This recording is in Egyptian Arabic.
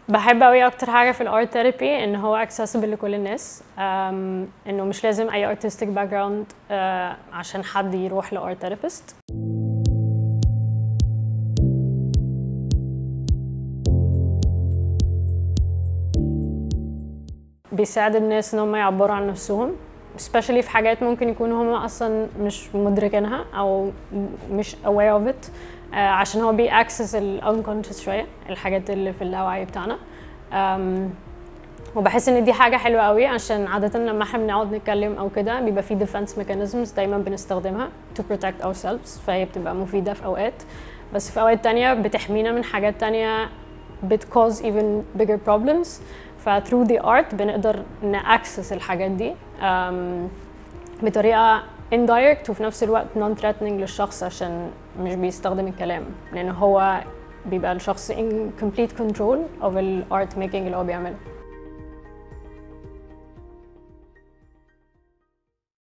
بحب قوي اكتر حاجه في الارت ثيرابي ان هو accessible لكل الناس أم، انه مش لازم اي artistic background آه، عشان حد يروح لارت ثيرابيست بيساعد الناس ان هم يعبروا عن نفسهم especially في حاجات ممكن يكونوا هم اصلا مش مدركينها او مش aware of it آه، عشان هو بيأكسس ال unconscious شويه الحاجات اللي في اللاوعي بتاعنا أم، وبحس ان دي حاجه حلوه قوي عشان عاده لما احنا بنقعد نتكلم او كده بيبقى في defense mechanisms دايما بنستخدمها to protect ourselves فهي بتبقى مفيده في اوقات بس في اوقات تانية بتحمينا من حاجات تانية بت cause even bigger problems ف through the art بنقدر نأكسس الحاجات دي أم، بطريقه indirect وفي نفس الوقت non threatening للشخص عشان مش بيستخدم الكلام لان هو بيبقى الشخص in complete control of ال art making اللي هو بيعمله